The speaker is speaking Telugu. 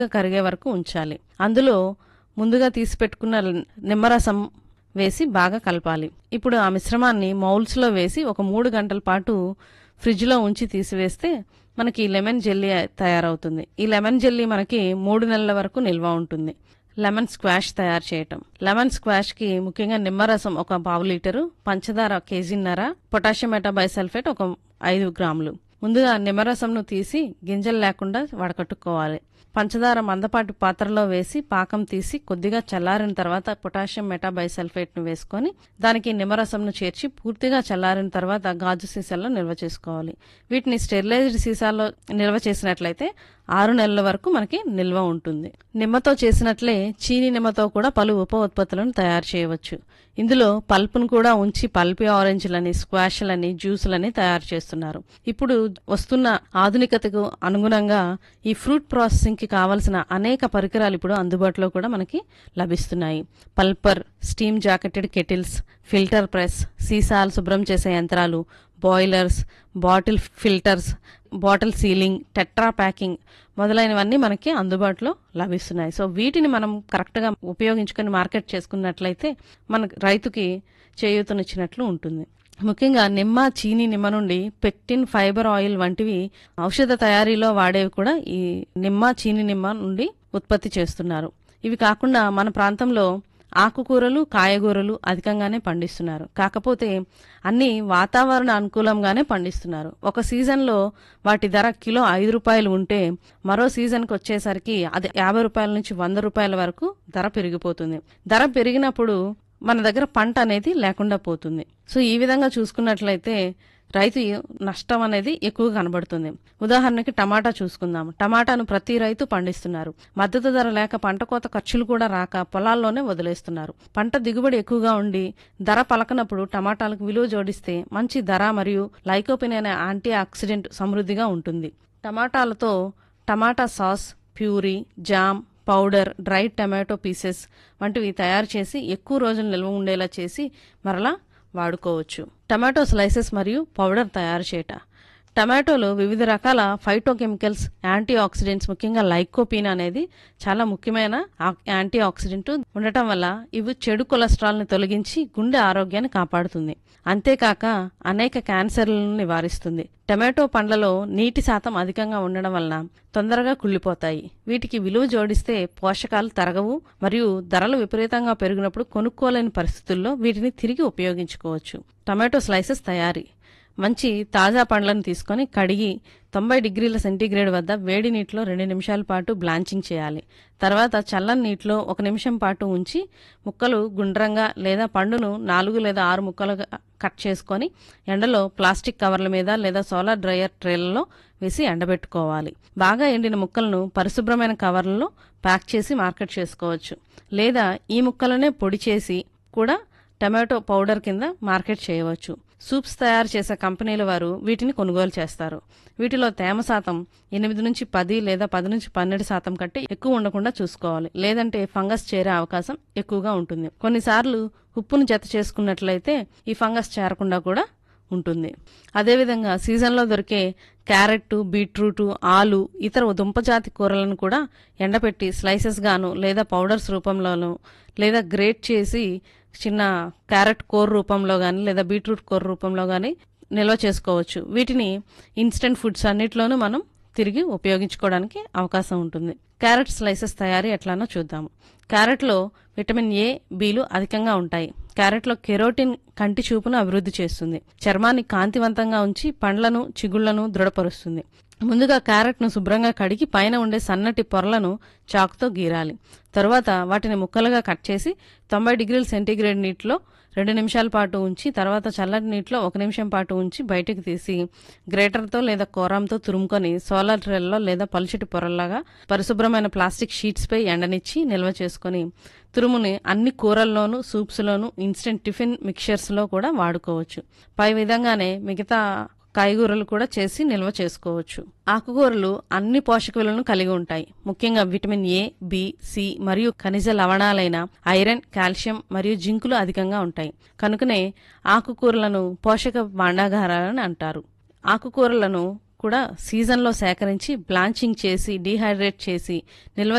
కరిగే వరకు ఉంచాలి అందులో ముందుగా తీసి పెట్టుకున్న నిమ్మరసం వేసి బాగా కలపాలి ఇప్పుడు ఆ మిశ్రమాన్ని మౌల్స్లో వేసి ఒక మూడు గంటల పాటు ఫ్రిడ్జ్లో ఉంచి తీసివేస్తే మనకి లెమన్ జెల్లీ తయారవుతుంది ఈ లెమన్ జెల్లీ మనకి మూడు నెలల వరకు నిల్వ ఉంటుంది లెమన్ స్క్వాష్ తయారు చేయటం లెమన్ స్క్వాష్ కి ముఖ్యంగా నిమ్మరసం ఒక పావు లీటరు పంచదార కేజీన్నర పొటాషియం మెటాబైసల్ఫేట్ ఒక ఐదు గ్రాములు ముందుగా నిమ్మరసంను తీసి గింజలు లేకుండా వడకట్టుకోవాలి పంచదార మందపాటి పాత్రలో వేసి పాకం తీసి కొద్దిగా చల్లారిన తర్వాత పొటాషియం మెటాబైసల్ఫేట్ ను వేసుకొని దానికి నిమ్మరసంను చేర్చి పూర్తిగా చల్లారిన తర్వాత గాజు సీసాల్లో నిల్వ చేసుకోవాలి వీటిని స్టెరిలైజ్డ్ సీసాల్లో నిల్వ చేసినట్లయితే ఆరు నెలల వరకు మనకి నిల్వ ఉంటుంది నిమ్మతో చేసినట్లే చీని నిమ్మతో కూడా పలు ఉప ఉత్పత్తులను తయారు చేయవచ్చు ఇందులో పల్పును కూడా ఉంచి పల్పి ఆరెంజ్లని స్క్వాష్లని జ్యూసులని తయారు చేస్తున్నారు ఇప్పుడు వస్తున్న ఆధునికతకు అనుగుణంగా ఈ ఫ్రూట్ ప్రాసెసింగ్ కి కావలసిన అనేక పరికరాలు ఇప్పుడు అందుబాటులో కూడా మనకి లభిస్తున్నాయి pulper steam jacketed kettles filter press సీసాలు శుభ్రం చేసే యంత్రాలు boilers bottle filters bottle sealing tetra packing మొదలైనవన్నీ మనకి అందుబాటులో లభిస్తున్నాయి సో వీటిని మనం కరెక్ట్గా ఉపయోగించుకొని మార్కెట్ చేసుకున్నట్లయితే మన రైతుకి చేయూతనిచ్చినట్లు ఉంటుంది ముఖ్యంగా నిమ్మ చీని నిమ్మ నుండి పెక్టిన్ ఫైబర్ ఆయిల్ వంటివి ఔషధ తయారీలో వాడేవి కూడా ఈ నిమ్మ చీని నిమ్మ నుండి ఉత్పత్తి చేస్తున్నారు ఇవి కాకుండా మన ప్రాంతంలో ఆకుకూరలు కాయగూరలు అధికంగానే పండిస్తున్నారు కాకపోతే అన్ని వాతావరణ అనుకూలంగానే పండిస్తున్నారు ఒక సీజన్లో వాటి ధర కిలో ఐదు రూపాయలు ఉంటే మరో సీజన్కి వచ్చేసరికి అది యాభై రూపాయల నుంచి వంద రూపాయల వరకు ధర పెరిగిపోతుంది ధర పెరిగినప్పుడు మన దగ్గర పంట అనేది లేకుండా పోతుంది సో ఈ విధంగా చూసుకున్నట్లయితే రైతు నష్టం అనేది ఎక్కువ కనబడుతుంది ఉదాహరణకి టమాటా చూసుకుందాం టమాటాను ప్రతి రైతు పండిస్తున్నారు మద్దతు ధర లేక పంట కోత ఖర్చులు కూడా రాక పొలాల్లోనే వదిలేస్తున్నారు పంట దిగుబడి ఎక్కువగా ఉండి ధర పలకనప్పుడు టమాటాలకు విలువ జోడిస్తే మంచి ధర మరియు లైకోపిన్ అనే యాంటీ ఆక్సిడెంట్ సమృద్ధిగా ఉంటుంది టమాటాలతో tomato sauce puree jam powder dry tomato pieces వంటివి తయారు చేసి ఎక్కువ రోజులు నిల్వ ఉండేలా చేసి మరలా వాడుకోవచ్చు టమాటో స్లైసెస్ మరియు పౌడర్ తయారు చేయట టమాటోలో వివిధ రకాల ఫైటోకెమికల్స్ యాంటీ ఆక్సిడెంట్స్ ముఖ్యంగా లైకోపీన్ అనేది చాలా ముఖ్యమైన యాంటీ ఆక్సిడెంట్ ఉండటం వల్ల ఇవి చెడు కొలెస్ట్రాల్ని తొలగించి గుండె ఆరోగ్యాన్ని కాపాడుతుంది అంతేకాక అనేక క్యాన్సర్లను నివారిస్తుంది టమాటో పండ్లలో నీటి శాతం అధికంగా ఉండడం వలన తొందరగా కుళ్ళిపోతాయి వీటికి విలువ జోడిస్తే పోషకాలు తరగవు మరియు ధరలు విపరీతంగా పెరిగినప్పుడు కొనుక్కోలేని పరిస్థితుల్లో వీటిని తిరిగి ఉపయోగించుకోవచ్చు టమాటో స్లైసెస్ తయారీ మంచి తాజా పండ్లను తీసుకొని కడిగి తొంభై డిగ్రీల సెంటీగ్రేడ్ వద్ద వేడి నీటిలో రెండు నిమిషాల పాటు బ్లాంచింగ్ చేయాలి తర్వాత చల్లని నీటిలో ఒక నిమిషం పాటు ఉంచి ముక్కలు గుండ్రంగా లేదా పండును నాలుగు లేదా ఆరు ముక్కలుగా కట్ చేసుకొని ఎండలో ప్లాస్టిక్ కవర్ల మీద లేదా సోలార్ డ్రయర్ ట్రేలలో వేసి ఎండబెట్టుకోవాలి బాగా ఎండిన ముక్కలను పరిశుభ్రమైన కవర్లలో ప్యాక్ చేసి మార్కెట్ చేసుకోవచ్చు లేదా ఈ ముక్కలనే పొడి చేసి కూడా టమాటో పౌడర్ కింద మార్కెట్ చేయవచ్చు సూప్స్ తయారు చేసే కంపెనీల వారు వీటిని కొనుగోలు చేస్తారు వీటిలో తేమ శాతం ఎనిమిది నుంచి పది లేదా పది నుంచి పన్నెండు శాతం కంటే ఎక్కువ ఉండకుండా చూసుకోవాలి లేదంటే ఫంగస్ చేరే అవకాశం ఎక్కువగా ఉంటుంది కొన్నిసార్లు ఉప్పును జత చేసుకున్నట్లయితే ఈ ఫంగస్ చేరకుండా కూడా ఉంటుంది అదేవిధంగా సీజన్లో దొరికే క్యారెట్ బీట్రూట్ ఆలు ఇతర దుంపజాతి కూరలను కూడా ఎండపెట్టి స్లైసెస్ గాను లేదా పౌడర్స్ రూపంలోనూ లేదా గ్రేట్ చేసి చిన్న క్యారెట్ కోర్ రూపంలో కానీ లేదా బీట్రూట్ కోర్ రూపంలో కానీ నిల్వ చేసుకోవచ్చు వీటిని ఇన్స్టెంట్ ఫుడ్స్ అన్నిట్లోనూ మనం తిరిగి ఉపయోగించుకోవడానికి అవకాశం ఉంటుంది క్యారెట్ స్లైసెస్ తయారీ ఎట్లానో చూద్దాము క్యారెట్లో విటమిన్ ఏ బీలు అధికంగా ఉంటాయి క్యారెట్లో కెరోటిన్ కంటి చూపును అభివృద్ధి చేస్తుంది చర్మాన్ని కాంతివంతంగా ఉంచి పండ్లను చిగుళ్లను దృఢపరుస్తుంది ముందుగా క్యారెట్ను శుభ్రంగా కడిగి పైన ఉండే సన్నటి పొరలను చాకుతో గీరాలి తరువాత వాటిని ముక్కలుగా కట్ చేసి తొంభై డిగ్రీల సెంటీగ్రేడ్ నీటిలో రెండు నిమిషాల పాటు ఉంచి తర్వాత చల్లటి నీటిలో ఒక నిమిషం పాటు ఉంచి బయటకు తీసి గ్రేటర్తో లేదా కోరాంతో తురుముకొని సోలార్ ట్రేల్లో లేదా పలుచటి పొరల్లాగా పరిశుభ్రమైన ప్లాస్టిక్ షీట్స్పై ఎండనిచ్చి నిల్వ చేసుకొని తురుముని అన్ని కూరల్లోనూ సూప్స్లోనూ ఇన్స్టెంట్ టిఫిన్ మిక్చర్స్లో కూడా వాడుకోవచ్చు పై విధంగానే మిగతా కాయగూరలు కూడా చేసి నిల్వ చేసుకోవచ్చు ఆకుకూరలు అన్ని పోషక విలువలను కలిగి ఉంటాయి ముఖ్యంగా విటమిన్ ఏ బి సి మరియు ఖనిజ లవణాలైన ఐరన్ కాల్షియం మరియు జింకులు అధికంగా ఉంటాయి కనుకనే ఆకుకూరలను పోషక భాండాగారాలని అంటారు ఆకుకూరలను కూడా సీజన్లో సేకరించి బ్లాంచింగ్ చేసి డీహైడ్రేట్ చేసి నిల్వ